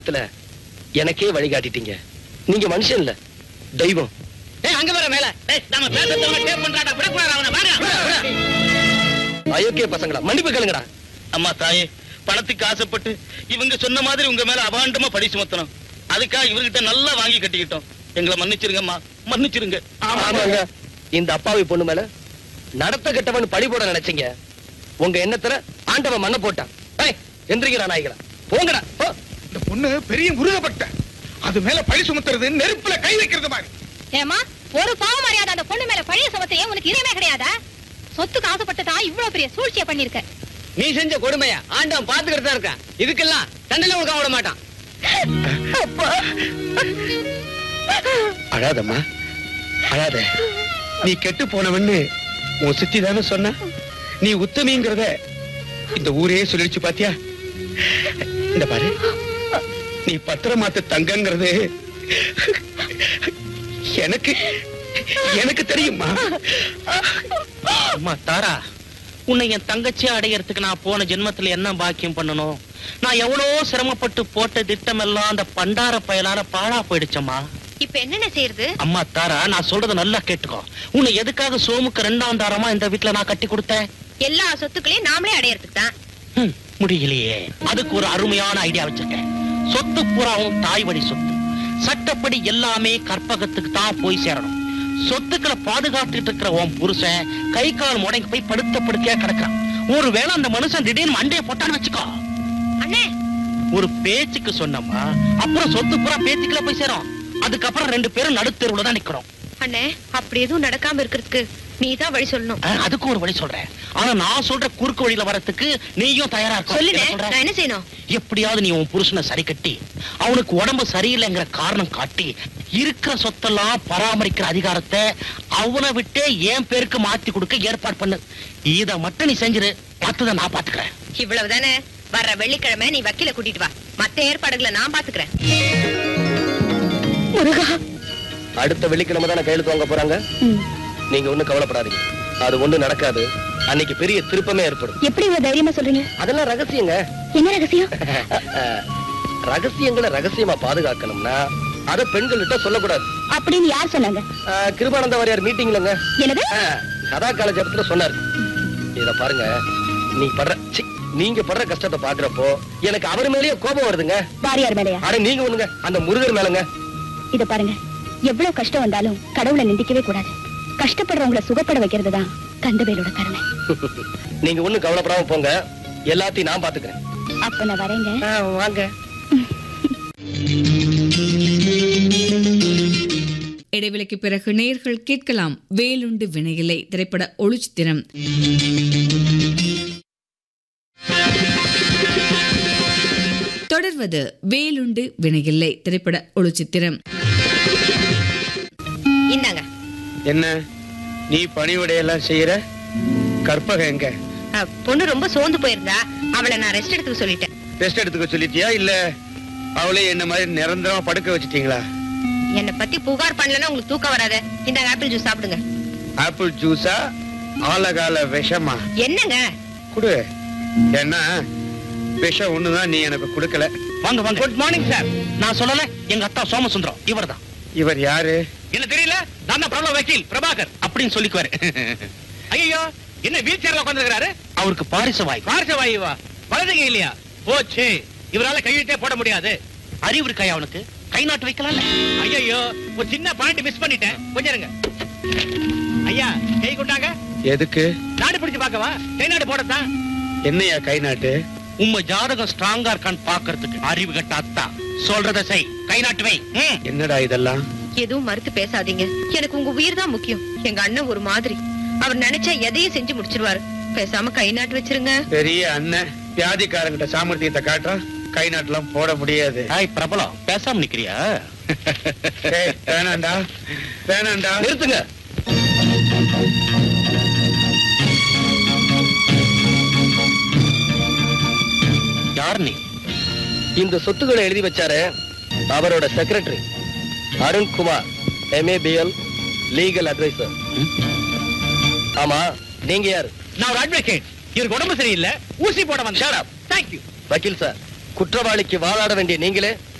இடத்துல எனக்கே வழிகாட்டிட்டீங்க நீங்க மனுஷன் இல்ல தெய்வம் ஏய் அங்க வர மேல ஏய் நம்ம பேசுறத டேப் பண்றாடா விடக்கூடாது அவனை வாடா அயோக்கிய பசங்களா மன்னிப்பு கேளுங்கடா அம்மா தாயே பணத்துக்கு ஆசைப்பட்டு இவங்க சொன்ன மாதிரி உங்க மேல அபாண்டமா படி சுமத்தணும் அதுக்காக இவர்கிட்ட நல்லா வாங்கி கட்டிக்கிட்டோம் எங்களை மன்னிச்சிருங்கம்மா மன்னிச்சிருங்க ஆமாங்க இந்த அப்பாவி பொண்ணு மேல நடத்த கெட்டவன் பழி போட நினைச்சீங்க உங்க எண்ணத்துல ஆண்டவன் மண்ணை போட்டான் ஏய் எந்திரிக்கிறா நாய்களா போங்கடா போ. இந்த பொண்ணு பெரிய முருகப்பட்ட அது மேல பழி சுமத்துறது நெருப்புல கை வைக்கிறது மாதிரி ஏமா ஒரு பாவம் அறியாத அந்த பொண்ணு மேல பழிய சுமத்தையே உனக்கு இதயமே கிடையாதா சொத்துக்கு ஆசைப்பட்டதா இவ்வளவு பெரிய சூழ்ச்சியை பண்ணிருக்க நீ செஞ்ச கொடுமைய ஆண்டவன் பாத்துக்கிட்டு தான் இருக்கான் இதுக்கெல்லாம் தண்டனை கொடுக்க விட மாட்டான் அழாதம்மா அழாத நீ கெட்டு போனவன்னு உன் சித்தி தானே சொன்ன நீ உத்தமிங்கிறத இந்த ஊரே சொல்லிடுச்சு பாத்தியா இந்த பாரு நீ பத்திரமாத்து தங்கங்கிறது எனக்கு எனக்கு தெரியுமா அம்மா தாரா உன்னை என் தங்கச்சி அடையறதுக்கு நான் போன ஜென்மத்துல என்ன பாக்கியம் பண்ணணும் நான் எவ்வளவோ சிரமப்பட்டு போட்ட திட்டம் எல்லாம் அந்த பண்டார பயலால பாழா போயிடுச்சம்மா இப்ப என்னென்ன செய்யறது அம்மா தாரா நான் சொல்றத நல்லா கேட்டுக்கோ உன்னை எதுக்காக சோமுக்கு ரெண்டாம் தாரமா இந்த வீட்டுல நான் கட்டி கொடுத்தேன் எல்லா சொத்துக்களையும் நாமளே அடையறதுக்கு தான் ஹம், முடியலையே அதுக்கு ஒரு அருமையான ஐடியா வச்சிருக்கேன் சொத்து புறாவும் தாய் வழி சொத்து சட்டப்படி எல்லாமே கற்பகத்துக்கு தான் போய் சேரணும் சொத்துக்களை பாதுகாத்துட்டு இருக்கிற உன் புருஷன் கை கால் முடங்கி போய் படுத்த படுக்கையா கிடக்குறான் ஒருவேளை அந்த மனுஷன் திடீர்னு மண்டையை போட்டான்னு வச்சுக்கோ அண்ணே ஒரு பேச்சுக்கு சொன்னோமா அப்புறம் சொத்து புறா பேச்சுக்குள்ள போய் சேரும் அதுக்கப்புறம் ரெண்டு பேரும் நடுத்தெருவுல தான் நிக்கிறோம் அண்ணே அப்படி எதுவும் நடக்காம இருக்கிறதுக்கு நீ தான் வழி சொல்லணும் அஹ், அதுக்கு ஒரு வழி சொல்றேன் ஆனா நான் சொல்ற குறுக்கு வழியில வரதுக்கு நீயும் தயாரா சொல்லுனே இருக்கணும் என்ன சொல்ற? நான் என்ன செய்யணும் எப்படியாவது நீ உன் புருஷனை சரி கட்டி அவனுக்கு உடம்பு சரியில்லைங்கிற காரணம் காட்டி இருக்கிற சொத்தெல்லாம் பராமரிக்கிற அதிகாரத்தை அவனை விட்டே என் பேருக்கு மாத்தி கொடுக்க ஏற்பாடு பண்ணு இத மட்டும் நீ செஞ்சிரு மத்தத நான் பாத்துக்கிறேன் இவ்வளவுதானே வர்ற வெள்ளிக்கிழமை நீ வக்கீல கூட்டிட்டு வா மத்த ஏற்பாடுகளை நான் பாத்துக்கிறேன் அடுத்த வெள்ளிக்கிழமை தானே கையெழுத்து வாங்க போறாங்க நீங்க ஒண்ணும் கவலைப்படாதீங்க அது ஒண்ணும் நடக்காது அன்னைக்கு பெரிய திருப்பமே ஏற்படும் எப்படி இவ்வளவு தைரியமா சொல்றீங்க அதெல்லாம் ரகசியங்க என்ன ரகசியம் ரகசியங்களை ரகசியமா பாதுகாக்கணும்னா அத பெண்கள்கிட்ட சொல்லக்கூடாது அப்படின்னு யார் சொன்னாங்க அஹ், கிருபானந்த வாரியார் மீட்டிங்லங்க என்னது அஹ், கதா காலேஜ் இடத்துல சொன்னாரு இத பாருங்க நீ படுற சி, நீங்க படுற கஷ்டத்தை பாக்குறப்போ எனக்கு அவர் மேலயே கோபம் வருதுங்க வாரியார் மேலையா அட நீங்க ஒண்ணுங்க அந்த முருகர் மேலங்க இத பாருங்க எவ்வளவு கஷ்டம் வந்தாலும் கடவுளை நிந்திக்கவே கூடாது கஷ்டப்படுறவங்களை சுகப்பட வைக்கிறது தான் கந்தவேலோட கருணை நீங்க ஒண்ணும் கவலைப்படாம போங்க எல்லாத்தையும் நான் பாத்துக்கிறேன் அப்ப நான் வரேங்க அஹ், வாங்க இடைவெளிக்கு பிறகு நேர்கள் கேட்கலாம் வேலுண்டு வினையிலை திரைப்பட ஒளிச்சித்திரம் தொடர்வது வேலுண்டு வினையில்லை திரைப்பட ஒளிச்சித்திரம் இந்தாங்க என்ன நீ பணிவிடையெல்லாம் செய்யற கற்பகம் எங்க அஹ், பொண்ணு ரொம்ப சோர்ந்து போயிருந்தா அவளை நான் ரெஸ்ட் எடுத்துக்க சொல்லிட்டேன் ரெஸ்ட் எடுத்துக்க சொல்லிட்டியா இல்ல அவளே என்ன மாதிரி நிரந்தரமா படுக்க வச்சிட்டீங்களா என்னை பத்தி புகார் பண்ணலன்னா உங்களுக்கு தூக்கம் வராது இந்தாங்க ஆப்பிள் ஜூஸ் சாப்பிடுங்க ஆப்பிள் ஜூஸா ஆலகால விஷமா என்னங்க குடு ஏன்னா விஷம் ஒண்ணுதான் நீ எனக்கு கொடுக்கல வாங்க வாங்க குட் மார்னிங் சார் நான் சொல்லல எங்க அத்தா சோமசுந்தரம் இவர்தான் இவர் யாரு என்ன தெரியல நான் தான் பிரபல வக்கீல் பிரபாகர் அப்படின்னு சொல்லிக்குவாரு ஐயோ என்ன வீல் சேர்ல உட்காந்துருக்காரு அவருக்கு பாரிச வாய் பாரிச வாயுவா வலதுங்க இல்லையா போச்சு இவரால கையிட்டே போட முடியாது அறிவு இருக்காயா அவனுக்கு கை நாட்டு வைக்கலாம்ல ஐயோ ஒரு சின்ன பாயிண்ட் மிஸ் பண்ணிட்டேன் கொஞ்சம் இருங்க ஐயா கை கொண்டாங்க எதுக்கு நாடு பிடிச்சு பார்க்கவா கை நாடு போடத்தான் என்னையா கை நாட்டு உம்ம ஜாதகம் ஸ்ட்ராங்கா இருக்கான்னு பாக்குறதுக்கு அறிவு கட்ட அத்தா சொல்றத செய் கை நாட்டு வை ம். என்னடா இதெல்லாம் எதுவும் மறுத்து பேசாதீங்க எனக்கு உங்க உயிர் தான் முக்கியம் எங்க அண்ணன் ஒரு மாதிரி அவர் நினைச்சா எதையும் செஞ்சு முடிச்சிருவாரு பேசாம கை நாட்டு வச்சிருங்க பெரிய அண்ணன் வியாதிக்காரங்கிட்ட சாமர்த்தியத்தை காட்டுறா கை நாட்டுலாம் போட முடியாது ஹாய் பிரபலம் பேசாம நிக்கிறியா ஏய், வேணாண்டா வேணாண்டா நிறுத்துங்க யார் நீ இந்த சொத்துக்களை எழுதி வச்சாரு அவரோட secretary Arunkumar MABL legal adviser ஆமா நீங்க யாரு நான் ஒரு அட்வொகேட் இவருக்கு உடம்பு சரியில்லை ஊசி போட வந்தேன் Shut up. தேங்க் யூ வக்கீல் சார் குற்றவாளிக்கு வாதாட வேண்டிய நீங்களே